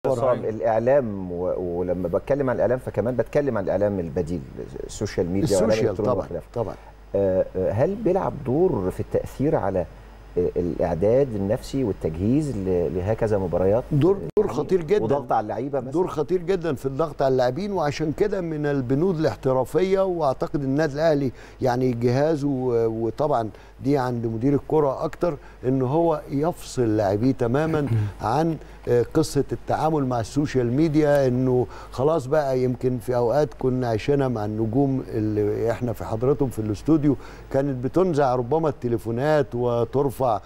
اتصال الاعلام و... ولما بتكلم عن الاعلام فكمان بتكلم عن الاعلام البديل السوشيال ميديا والإعلام السوشيال الإلكتروني طبعا وخلافه. طبعا آه، آه، هل بيلعب دور في التاثير على آه، الاعداد النفسي والتجهيز ل- لهكذا مباريات دور دور يعني خطير جدا وضغط على اللعيبه مثلا دور خطير جدا في الضغط على اللاعبين وعشان كده من البنود الاحترافيه واعتقد النادي الاهلي يعني جهازه و- وطبعا دي عند مدير الكره اكتر ان هو يفصل لاعبيه تماما عن آه، قصه التعامل مع السوشيال ميديا انه خلاص بقى يمكن في اوقات كنا عايشينها مع النجوم اللي احنا في حضرتهم في الاستوديو كانت بتنزع ربما التليفونات وترفع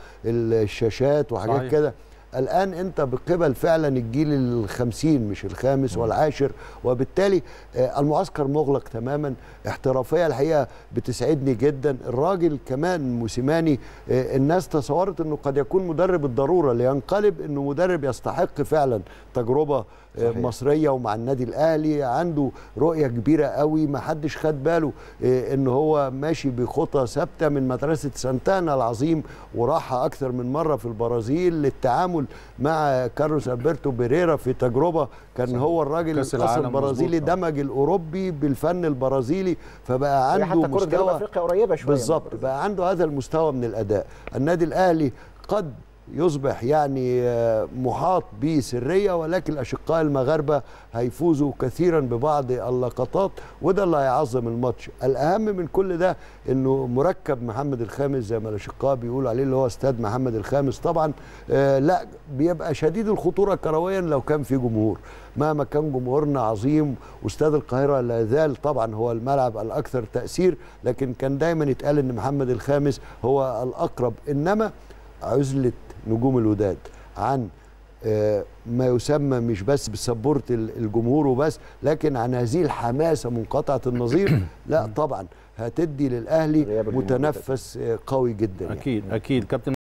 الشاشات وحاجات صحيح. كده الان انت بقبل فعلا الجيل الخمسين مش الخامس والعاشر وبالتالي آه، المعسكر مغلق تماما احترافيه الحقيقه بتسعدني جدا الراجل كمان موسيماني آه، الناس تصورت انه قد يكون مدرب الضروره لينقلب انه مدرب يستحق فعلا تجربه آه، صحيح. مصريه ومع النادي الاهلي عنده رؤيه كبيره قوي ما حدش خد باله آه، ان هو ماشي بخطى ثابته من مدرسه سانتانا العظيم وراح اكثر من مره في البرازيل للتعامل مع كارلوس البرتو بيريرا في تجربه كان صحيح. هو الراجل كأس الاصل العالم البرازيلي مظبوط. دمج الاوروبي بالفن البرازيلي فبقى هي عنده حتى كره جنوب مستوى افريقيا قريبه شويه من بالظبط البرازيل. بقى عنده هذا المستوى من الاداء النادي الاهلي قد يصبح يعني آه، محاط بسريه ولكن الاشقاء المغاربه هيفوزوا كثيرا ببعض اللقطات وده اللي هيعظم الماتش الاهم من كل ده انه مركب محمد الخامس زي ما الاشقاء بيقولوا عليه اللي هو استاد محمد الخامس طبعا آه لا بيبقى شديد الخطوره كرويا لو كان في جمهور مهما كان جمهورنا عظيم واستاد القاهره لا زال طبعا هو الملعب الاكثر تاثير لكن كان دايما يتقال ان محمد الخامس هو الاقرب انما عزله نجوم الوداد عن آه، ما يسمى مش بس بسبورة ال- الجمهور وبس لكن عن هذه الحماسة منقطعة النظير لا طبعا هتدي للأهلي غياب الجمهور متنفس آه، قوي جدا يعني. اكيد اكيد كابتن